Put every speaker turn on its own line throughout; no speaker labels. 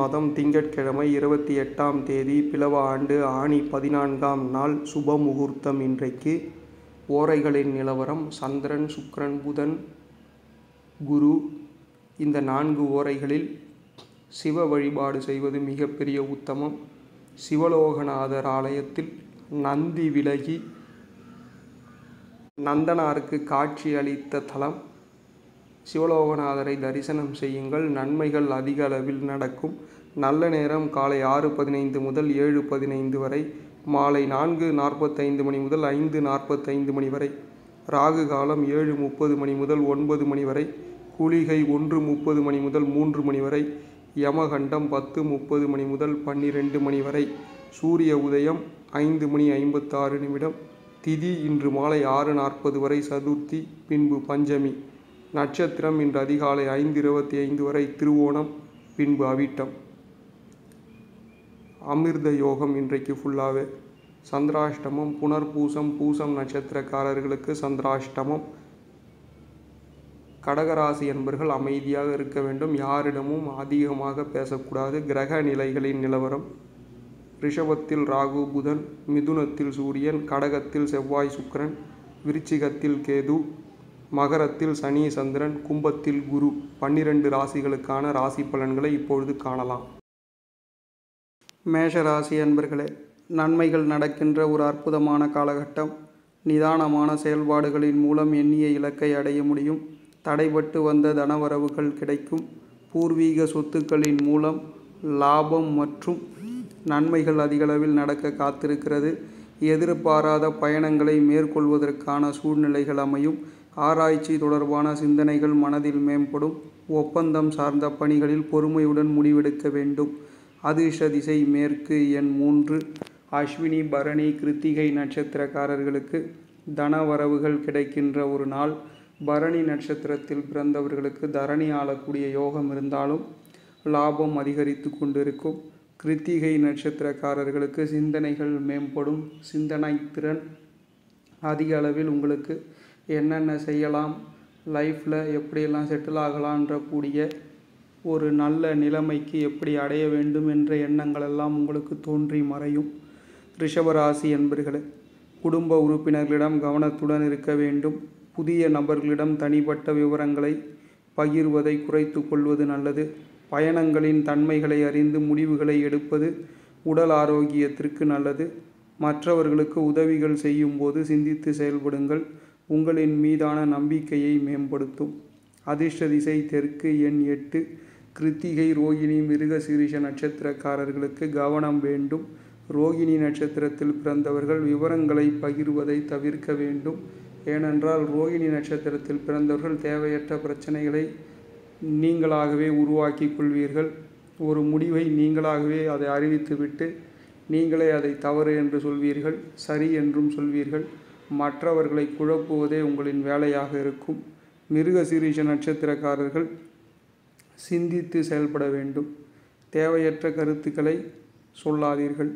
மாதம் திங்கட்கிழமை இருபத்தி எட்டாம் தேதி பிலவ ஆண்டு ஆனி பதினான்காம் நாள் சுப முகூர்த்தம் இன்றைக்கு ஓரைகளின் நிலவரம் சந்திரன் சுக்கிரன் புதன் குரு இந்த நான்கு ஓரைகளில் சிவ வழிபாடு செய்வது மிகப்பெரிய உத்தமம் சிவலோகநாதர் ஆலயத்தில் நந்தி விலகி நந்தனாருக்கு காட்சி அளித்த தலம் சிவலோகநாதரை தரிசனம் செய்யுங்கள் நன்மைகள் அதிக அளவில் நடக்கும் நல்ல நேரம் காலை ஆறு பதினைந்து முதல் ஏழு பதினைந்து வரை மாலை நான்கு நாற்பத்தைந்து மணி முதல் ஐந்து நாற்பத்தைந்து மணி வரை ராகு காலம் ஏழு முப்பது மணி முதல் ஒன்பது மணி வரை குளிகை ஒன்று முப்பது மணி முதல் மூன்று மணி வரை யமகண்டம் பத்து முப்பது மணி முதல் பன்னிரெண்டு மணி வரை சூரிய உதயம் ஐந்து மணி ஐம்பத்தாறு நிமிடம் திதி இன்று மாலை ஆறு நாற்பது வரை சதுர்த்தி பின்பு பஞ்சமி நட்சத்திரம் இன்று அதிகாலை ஐந்து இருபத்தி ஐந்து வரை திருவோணம் பின்பு அவிட்டம் அமிர்த யோகம் இன்றைக்கு ஃபுல்லாகவே சந்திராஷ்டமம் புனர்பூசம் பூசம் நட்சத்திரக்காரர்களுக்கு சந்திராஷ்டமம் கடகராசி என்பர்கள் அமைதியாக இருக்க வேண்டும் யாரிடமும் அதிகமாக பேசக்கூடாது கிரக நிலைகளின் நிலவரம் ரிஷபத்தில் ராகு புதன் மிதுனத்தில் சூரியன் கடகத்தில் செவ்வாய் சுக்கிரன் விருச்சிகத்தில் கேது மகரத்தில் சனி சந்திரன் கும்பத்தில் குரு பன்னிரண்டு ராசிகளுக்கான ராசி பலன்களை இப்பொழுது காணலாம் மேஷ ராசி அன்பர்களே நன்மைகள் நடக்கின்ற ஒரு அற்புதமான காலகட்டம் நிதானமான செயல்பாடுகளின் மூலம் எண்ணிய இலக்கை அடைய முடியும் தடைபட்டு வந்த தனவரவுகள் கிடைக்கும் பூர்வீக சொத்துக்களின் மூலம் லாபம் மற்றும் நன்மைகள் அதிகளவில் நடக்க காத்திருக்கிறது எதிர்பாராத பயணங்களை மேற்கொள்வதற்கான சூழ்நிலைகள் அமையும் ஆராய்ச்சி தொடர்பான சிந்தனைகள் மனதில் மேம்படும் ஒப்பந்தம் சார்ந்த பணிகளில் பொறுமையுடன் முடிவெடுக்க வேண்டும் அதிர்ஷ்ட திசை மேற்கு எண் மூன்று அஸ்வினி பரணி கிருத்திகை நட்சத்திரக்காரர்களுக்கு தனவரவுகள் கிடைக்கின்ற ஒரு நாள் பரணி நட்சத்திரத்தில் பிறந்தவர்களுக்கு தரணி ஆளக்கூடிய யோகம் இருந்தாலும் லாபம் அதிகரித்து கொண்டிருக்கும் கிருத்திகை நட்சத்திரக்காரர்களுக்கு சிந்தனைகள் மேம்படும் சிந்தனை திறன் அதிக அளவில் உங்களுக்கு என்னென்ன செய்யலாம் லைஃப்பில் எப்படியெல்லாம் செட்டில் ஆகலான்ற கூடிய ஒரு நல்ல நிலைமைக்கு எப்படி அடைய வேண்டும் என்ற எண்ணங்கள் எல்லாம் உங்களுக்கு தோன்றி மறையும் ரிஷபராசி என்பர்களே குடும்ப உறுப்பினர்களிடம் கவனத்துடன் இருக்க வேண்டும் புதிய நபர்களிடம் தனிப்பட்ட விவரங்களை பகிர்வதை குறைத்து கொள்வது நல்லது பயணங்களின் தன்மைகளை அறிந்து முடிவுகளை எடுப்பது உடல் ஆரோக்கியத்திற்கு நல்லது மற்றவர்களுக்கு உதவிகள் செய்யும்போது சிந்தித்து செயல்படுங்கள் உங்களின் மீதான நம்பிக்கையை மேம்படுத்தும் அதிர்ஷ்ட திசை தெற்கு எண் எட்டு கிருத்திகை ரோகிணி மிருக சிரீஷ நட்சத்திரக்காரர்களுக்கு கவனம் வேண்டும் ரோகிணி நட்சத்திரத்தில் பிறந்தவர்கள் விவரங்களை பகிர்வதை தவிர்க்க வேண்டும் ஏனென்றால் ரோகிணி நட்சத்திரத்தில் பிறந்தவர்கள் தேவையற்ற பிரச்சனைகளை நீங்களாகவே உருவாக்கி கொள்வீர்கள் ஒரு முடிவை நீங்களாகவே அதை அறிவித்துவிட்டு நீங்களே அதை தவறு என்று சொல்வீர்கள் சரி என்றும் சொல்வீர்கள் மற்றவர்களை குழப்புவதே உங்களின் வேலையாக இருக்கும் மிருக சீரிஷ நட்சத்திரக்காரர்கள் சிந்தித்து செயல்பட வேண்டும் தேவையற்ற கருத்துக்களை சொல்லாதீர்கள்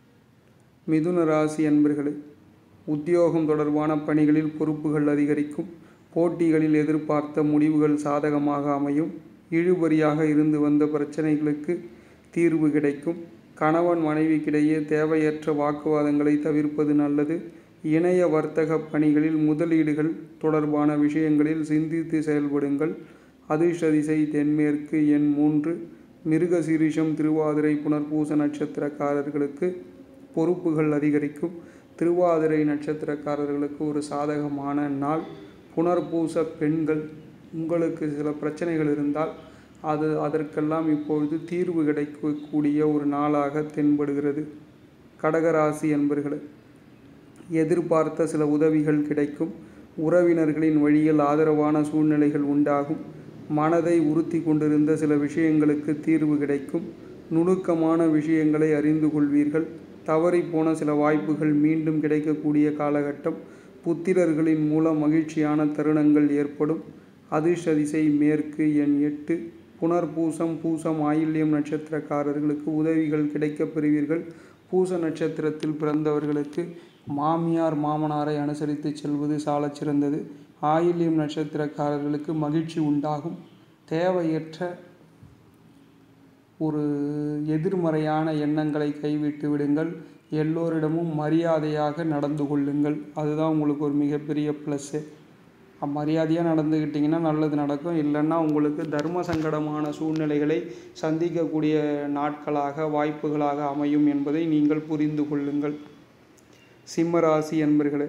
மிதுன ராசி அன்பர்களே உத்தியோகம் தொடர்பான பணிகளில் பொறுப்புகள் அதிகரிக்கும் போட்டிகளில் எதிர்பார்த்த முடிவுகள் சாதகமாக அமையும் இழுபறியாக இருந்து வந்த பிரச்சனைகளுக்கு தீர்வு கிடைக்கும் கணவன் மனைவிக்கிடையே தேவையற்ற வாக்குவாதங்களை தவிர்ப்பது நல்லது இணைய வர்த்தக பணிகளில் முதலீடுகள் தொடர்பான விஷயங்களில் சிந்தித்து செயல்படுங்கள் அதிர்ஷ்ட திசை தென்மேற்கு எண் மூன்று மிருக சீரிஷம் திருவாதிரை புனர்பூச நட்சத்திரக்காரர்களுக்கு பொறுப்புகள் அதிகரிக்கும் திருவாதிரை நட்சத்திரக்காரர்களுக்கு ஒரு சாதகமான நாள் புனர்பூச பெண்கள் உங்களுக்கு சில பிரச்சனைகள் இருந்தால் அது அதற்கெல்லாம் இப்பொழுது தீர்வு கிடைக்கக்கூடிய ஒரு நாளாக தென்படுகிறது கடகராசி என்பர்களே எதிர்பார்த்த சில உதவிகள் கிடைக்கும் உறவினர்களின் வழியில் ஆதரவான சூழ்நிலைகள் உண்டாகும் மனதை உறுத்தி கொண்டிருந்த சில விஷயங்களுக்கு தீர்வு கிடைக்கும் நுணுக்கமான விஷயங்களை அறிந்து கொள்வீர்கள் தவறிப்போன சில வாய்ப்புகள் மீண்டும் கிடைக்கக்கூடிய காலகட்டம் புத்திரர்களின் மூலம் மகிழ்ச்சியான தருணங்கள் ஏற்படும் அதிர்ஷ்ட திசை மேற்கு எண் எட்டு புனர்பூசம் பூசம் ஆயில்யம் நட்சத்திரக்காரர்களுக்கு உதவிகள் கிடைக்கப் பெறுவீர்கள் பூச நட்சத்திரத்தில் பிறந்தவர்களுக்கு மாமியார் மாமனாரை அனுசரித்து செல்வது சாலச் சிறந்தது ஆயில்யம் நட்சத்திரக்காரர்களுக்கு மகிழ்ச்சி உண்டாகும் தேவையற்ற ஒரு எதிர்மறையான எண்ணங்களை கைவிட்டு விடுங்கள் எல்லோரிடமும் மரியாதையாக நடந்து கொள்ளுங்கள் அதுதான் உங்களுக்கு ஒரு மிகப்பெரிய ப்ளஸ்ஸு மரியாதையாக நடந்துக்கிட்டிங்கன்னா நல்லது நடக்கும் இல்லைன்னா உங்களுக்கு தர்ம சங்கடமான சூழ்நிலைகளை சந்திக்கக்கூடிய நாட்களாக வாய்ப்புகளாக அமையும் என்பதை நீங்கள் புரிந்து கொள்ளுங்கள் சிம்ம ராசி என்பர்களே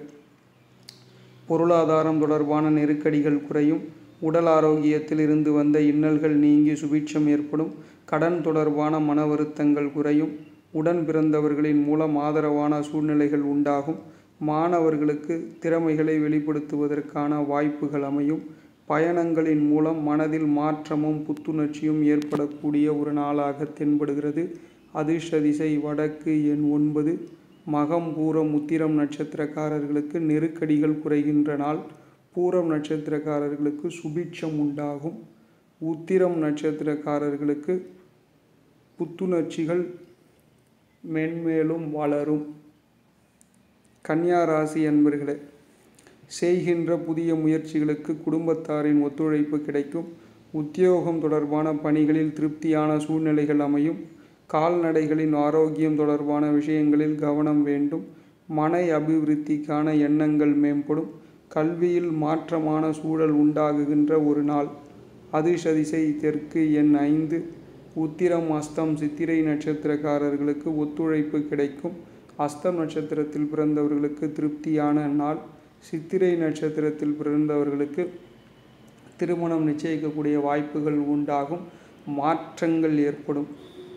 பொருளாதாரம் தொடர்பான நெருக்கடிகள் குறையும் உடல் ஆரோக்கியத்தில் இருந்து வந்த இன்னல்கள் நீங்கி சுபிட்சம் ஏற்படும் கடன் தொடர்பான மன வருத்தங்கள் குறையும் உடன் பிறந்தவர்களின் மூலம் ஆதரவான சூழ்நிலைகள் உண்டாகும் மாணவர்களுக்கு திறமைகளை வெளிப்படுத்துவதற்கான வாய்ப்புகள் அமையும் பயணங்களின் மூலம் மனதில் மாற்றமும் புத்துணர்ச்சியும் ஏற்படக்கூடிய ஒரு நாளாக தென்படுகிறது அதிர்ஷ்ட திசை வடக்கு எண் ஒன்பது மகம் பூரம் உத்திரம் நட்சத்திரக்காரர்களுக்கு நெருக்கடிகள் குறைகின்ற நாள் பூரம் நட்சத்திரக்காரர்களுக்கு சுபிட்சம் உண்டாகும் உத்திரம் நட்சத்திரக்காரர்களுக்கு புத்துணர்ச்சிகள் மென்மேலும் வளரும் கன்னியா ராசி அன்பர்களே செய்கின்ற புதிய முயற்சிகளுக்கு குடும்பத்தாரின் ஒத்துழைப்பு கிடைக்கும் உத்தியோகம் தொடர்பான பணிகளில் திருப்தியான சூழ்நிலைகள் அமையும் கால்நடைகளின் ஆரோக்கியம் தொடர்பான விஷயங்களில் கவனம் வேண்டும் மனை அபிவிருத்திக்கான எண்ணங்கள் மேம்படும் கல்வியில் மாற்றமான சூழல் உண்டாகுகின்ற ஒரு நாள் அதிர்ஷ்டதிசை தெற்கு எண் ஐந்து உத்திரம் அஸ்தம் சித்திரை நட்சத்திரக்காரர்களுக்கு ஒத்துழைப்பு கிடைக்கும் அஸ்தம் நட்சத்திரத்தில் பிறந்தவர்களுக்கு திருப்தியான நாள் சித்திரை நட்சத்திரத்தில் பிறந்தவர்களுக்கு திருமணம் நிச்சயிக்கக்கூடிய வாய்ப்புகள் உண்டாகும் மாற்றங்கள் ஏற்படும்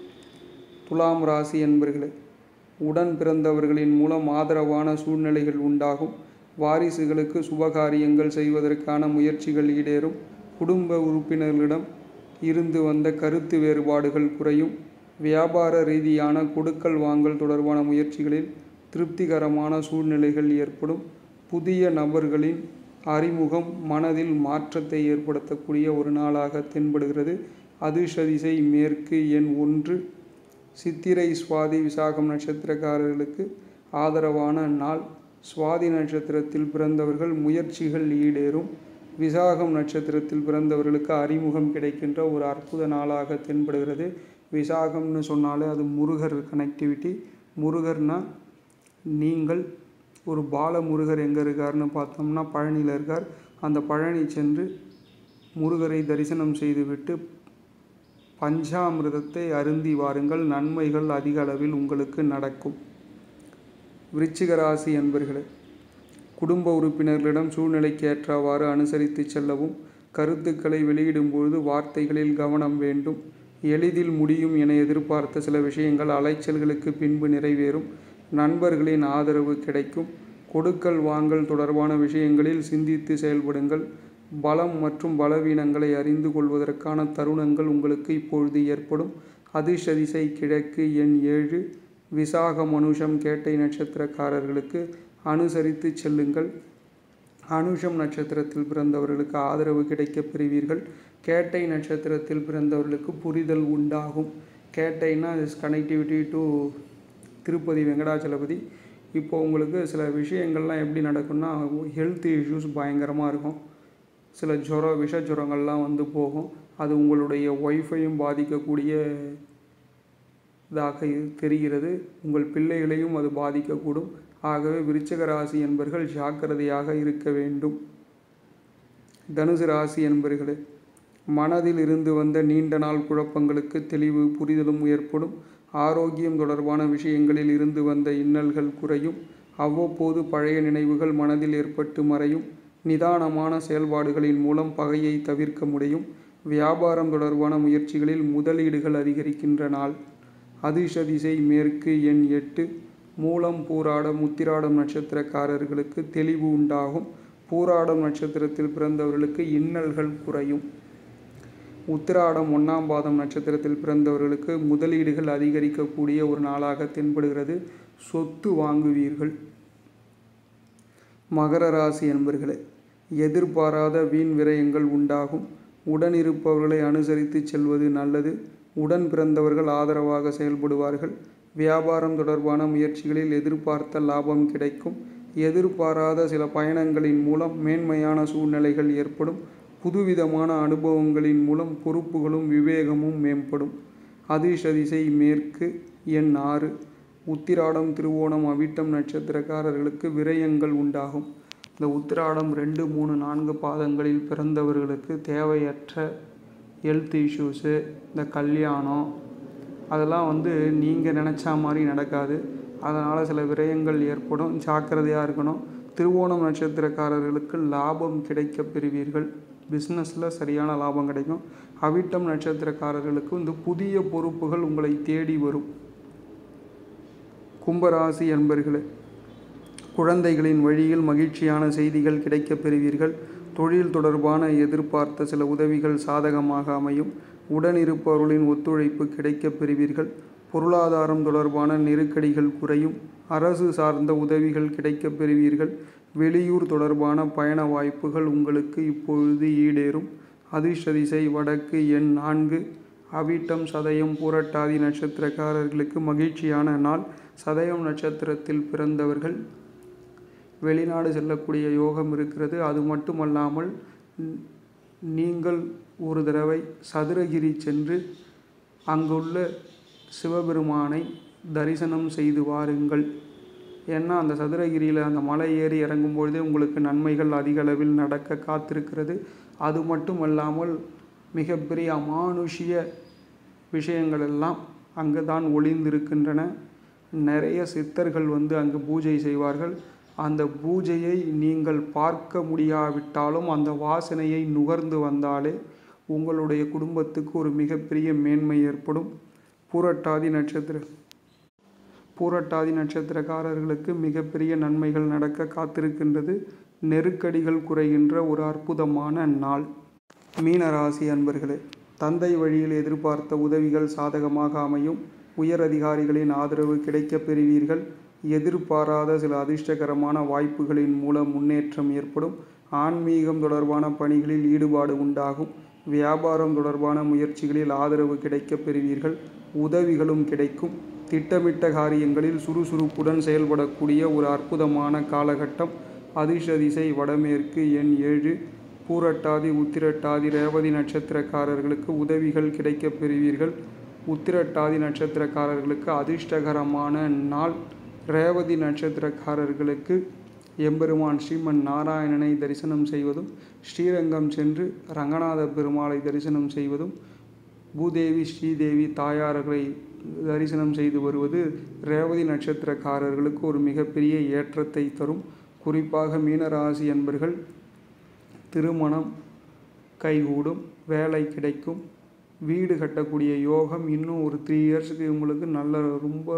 துலாம் ராசி என்பர்களே உடன் பிறந்தவர்களின் மூலம் ஆதரவான சூழ்நிலைகள் உண்டாகும் வாரிசுகளுக்கு சுபகாரியங்கள் செய்வதற்கான முயற்சிகள் ஈடேறும் குடும்ப உறுப்பினர்களிடம் இருந்து வந்த கருத்து வேறுபாடுகள் குறையும் வியாபார ரீதியான கொடுக்கல் வாங்கல் தொடர்பான முயற்சிகளில் திருப்திகரமான சூழ்நிலைகள் ஏற்படும் புதிய நபர்களின் அறிமுகம் மனதில் மாற்றத்தை ஏற்படுத்தக்கூடிய ஒரு நாளாக தென்படுகிறது அதிர்ஷ்ட திசை மேற்கு எண் ஒன்று சித்திரை சுவாதி விசாகம் நட்சத்திரக்காரர்களுக்கு ஆதரவான நாள் சுவாதி நட்சத்திரத்தில் பிறந்தவர்கள் முயற்சிகள் ஈடேறும் விசாகம் நட்சத்திரத்தில் பிறந்தவர்களுக்கு அறிமுகம் கிடைக்கின்ற ஒரு அற்புத நாளாக தென்படுகிறது விசாகம்னு சொன்னாலே அது முருகர் கனெக்டிவிட்டி முருகர்னா நீங்கள் ஒரு பால முருகர் எங்கே இருக்காருன்னு பார்த்தோம்னா பழனியில் இருக்கார் அந்த பழனி சென்று முருகரை தரிசனம் செய்துவிட்டு பஞ்சாமிர்தத்தை அருந்தி வாருங்கள் நன்மைகள் அதிக அளவில் உங்களுக்கு நடக்கும் விருச்சிக ராசி என்பர்களே குடும்ப உறுப்பினர்களிடம் சூழ்நிலைக்கு ஏற்றவாறு அனுசரித்து செல்லவும் கருத்துக்களை வெளியிடும்பொழுது வார்த்தைகளில் கவனம் வேண்டும் எளிதில் முடியும் என எதிர்பார்த்த சில விஷயங்கள் அலைச்சல்களுக்கு பின்பு நிறைவேறும் நண்பர்களின் ஆதரவு கிடைக்கும் கொடுக்கல் வாங்கல் தொடர்பான விஷயங்களில் சிந்தித்து செயல்படுங்கள் பலம் மற்றும் பலவீனங்களை அறிந்து கொள்வதற்கான தருணங்கள் உங்களுக்கு இப்பொழுது ஏற்படும் அதிர்ஷ்ட திசை கிழக்கு எண் ஏழு விசாக மனுஷம் கேட்டை நட்சத்திரக்காரர்களுக்கு அனுசரித்து செல்லுங்கள் அனுஷம் நட்சத்திரத்தில் பிறந்தவர்களுக்கு ஆதரவு கிடைக்கப் பெறுவீர்கள் கேட்டை நட்சத்திரத்தில் பிறந்தவர்களுக்கு புரிதல் உண்டாகும் கேட்டைனா is connectivity to Tirupati Venkatachalapathi இப்போ உங்களுக்கு சில விஷயங்கள்லாம் எப்படி நடக்கும்னா ஹெல்த் இஷ்யூஸ் பயங்கரமாக இருக்கும் சில ஜுரம் விஷ ஜுரங்கள்லாம் வந்து போகும் அது உங்களுடைய ஒய்ஃபையும் பாதிக்கக்கூடிய இதாக தெரிகிறது உங்கள் பிள்ளைகளையும் அது பாதிக்கக்கூடும் ஆகவே விருச்சக ராசி என்பர்கள் ஜாக்கிரதையாக இருக்க வேண்டும் தனுசு ராசி என்பர்களே மனதில் இருந்து வந்த நீண்ட நாள் குழப்பங்களுக்கு தெளிவு புரிதலும் ஏற்படும் ஆரோக்கியம் தொடர்பான விஷயங்களில் இருந்து வந்த இன்னல்கள் குறையும் அவ்வப்போது பழைய நினைவுகள் மனதில் ஏற்பட்டு மறையும் நிதானமான செயல்பாடுகளின் மூலம் பகையை தவிர்க்க முடியும் வியாபாரம் தொடர்பான முயற்சிகளில் முதலீடுகள் அதிகரிக்கின்ற நாள் அதிர்ஷ்ட திசை மேற்கு எண் எட்டு மூலம் பூராடம் உத்திராடம் நட்சத்திரக்காரர்களுக்கு தெளிவு உண்டாகும் பூராடம் நட்சத்திரத்தில் பிறந்தவர்களுக்கு இன்னல்கள் குறையும் உத்திராடம் ஒன்றாம் பாதம் நட்சத்திரத்தில் பிறந்தவர்களுக்கு முதலீடுகள் அதிகரிக்கக்கூடிய ஒரு நாளாக தென்படுகிறது சொத்து வாங்குவீர்கள் மகர ராசி என்பர்களே எதிர்பாராத வீண் விரயங்கள் உண்டாகும் உடன் இருப்பவர்களை அனுசரித்து செல்வது நல்லது உடன் பிறந்தவர்கள் ஆதரவாக செயல்படுவார்கள் வியாபாரம் தொடர்பான முயற்சிகளில் எதிர்பார்த்த லாபம் கிடைக்கும் எதிர்பாராத சில பயணங்களின் மூலம் மேன்மையான சூழ்நிலைகள் ஏற்படும் புதுவிதமான அனுபவங்களின் மூலம் பொறுப்புகளும் விவேகமும் மேம்படும் அதிர்ஷ்ட திசை மேற்கு எண் ஆறு உத்திராடம் திருவோணம் அவிட்டம் நட்சத்திரக்காரர்களுக்கு விரயங்கள் உண்டாகும் இந்த உத்திராடம் ரெண்டு மூணு நான்கு பாதங்களில் பிறந்தவர்களுக்கு தேவையற்ற ஹெல்த் இஷ்யூஸு இந்த கல்யாணம் அதெல்லாம் வந்து நீங்கள் நினச்சா மாதிரி நடக்காது அதனால் சில விரயங்கள் ஏற்படும் ஜாக்கிரதையாக இருக்கணும் திருவோணம் நட்சத்திரக்காரர்களுக்கு லாபம் கிடைக்க பெறுவீர்கள் பிஸ்னஸில் சரியான லாபம் கிடைக்கும் அவிட்டம் நட்சத்திரக்காரர்களுக்கு வந்து புதிய பொறுப்புகள் உங்களை தேடி வரும் கும்பராசி என்பர்களே குழந்தைகளின் வழியில் மகிழ்ச்சியான செய்திகள் கிடைக்கப் பெறுவீர்கள் தொழில் தொடர்பான எதிர்பார்த்த சில உதவிகள் சாதகமாக அமையும் உடனிருப்பவர்களின் ஒத்துழைப்பு கிடைக்கப் பெறுவீர்கள் பொருளாதாரம் தொடர்பான நெருக்கடிகள் குறையும் அரசு சார்ந்த உதவிகள் கிடைக்கப் பெறுவீர்கள் வெளியூர் தொடர்பான பயண வாய்ப்புகள் உங்களுக்கு இப்பொழுது ஈடேறும் அதிர்ஷ்ட திசை வடக்கு எண் நான்கு அவிட்டம் சதயம் பூரட்டாதி நட்சத்திரக்காரர்களுக்கு மகிழ்ச்சியான நாள் சதயம் நட்சத்திரத்தில் பிறந்தவர்கள் வெளிநாடு செல்லக்கூடிய யோகம் இருக்கிறது அது மட்டுமல்லாமல் ந- நீங்கள் ஒரு தடவை சதுரகிரி சென்று அங்குள்ள சிவபெருமானை தரிசனம் செய்து வாருங்கள் ஏன்னா அந்த சதுரகிரியில் அந்த மலை ஏறி இறங்கும் பொழுதே உங்களுக்கு நன்மைகள் அதிக அளவில் நடக்க காத்திருக்கிறது அது மட்டுமல்லாமல் மிகப்பெரிய அமானுஷ்ய விஷயங்கள் எல்லாம் அங்கு தான் ஒளிந்திருக்கின்றன நிறைய சித்தர்கள் வந்து அங்கு பூஜை செய்வார்கள் அந்த பூஜையை நீங்கள் பார்க்க முடியாவிட்டாலும் அந்த வாசனையை நுகர்ந்து வந்தாலே உங்களுடைய குடும்பத்துக்கு ஒரு மிகப்பெரிய மேன்மை ஏற்படும் பூரட்டாதி நட்சத்திர பூரட்டாதி நட்சத்திரக்காரர்களுக்கு மிகப்பெரிய நன்மைகள் நடக்க காத்திருக்கின்றது நெருக்கடிகள் குறைகின்ற ஒரு அற்புதமான நாள் மீனராசி அன்பர்களே தந்தை வழியில் எதிர்பார்த்த உதவிகள் சாதகமாக அமையும் உயர் அதிகாரிகளின் ஆதரவு கிடைக்கப் பெறுவீர்கள் எதிர்பாராத சில அதிர்ஷ்டகரமான வாய்ப்புகளின் மூலம் முன்னேற்றம் ஏற்படும் ஆன்மீகம் தொடர்பான பணிகளில் ஈடுபாடு உண்டாகும் வியாபாரம் தொடர்பான முயற்சிகளில் ஆதரவு கிடைக்கப் பெறுவீர்கள் உதவிகளும் கிடைக்கும் திட்டமிட்ட காரியங்களில் சுறுசுறுப்புடன் செயல்படக்கூடிய ஒரு அற்புதமான காலகட்டம் அதிர்ஷ்ட திசை வடமேற்கு எண் ஏழு பூரட்டாதி உத்திரட்டாதி ரேவதி நட்சத்திரக்காரர்களுக்கு உதவிகள் கிடைக்கப் பெறுவீர்கள் உத்திரட்டாதி நட்சத்திரக்காரர்களுக்கு அதிர்ஷ்டகரமான நாள் ரேவதி நட்சத்திரக்காரர்களுக்கு எம்பெருமான் ஸ்ரீமன் நாராயணனை தரிசனம் செய்வதும் ஸ்ரீரங்கம் சென்று ரங்கநாத பெருமாளை தரிசனம் செய்வதும் பூதேவி ஸ்ரீதேவி தாயார்களை தரிசனம் செய்து வருவது ரேவதி நட்சத்திரக்காரர்களுக்கு ஒரு மிகப்பெரிய ஏற்றத்தை தரும் குறிப்பாக மீனராசி என்பர்கள் திருமணம் கைகூடும் வேலை கிடைக்கும் வீடு கட்டக்கூடிய யோகம் இன்னும் ஒரு த்ரீ இயர்ஸுக்கு உங்களுக்கு நல்ல ரொம்ப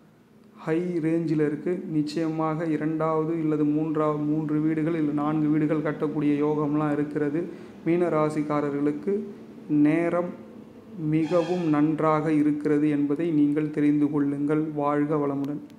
ஹை ரேஞ்சில் இருக்குது நிச்சயமாக இரண்டாவது இல்லது மூன்றாவது மூன்று வீடுகள் இல்லை நான்கு வீடுகள் கட்டக்கூடிய யோகம்லாம் இருக்கிறது மீன ராசிக்காரர்களுக்கு நேரம் மிகவும் நன்றாக இருக்கிறது என்பதை நீங்கள் தெரிந்து கொள்ளுங்கள் வாழ்க வளமுடன்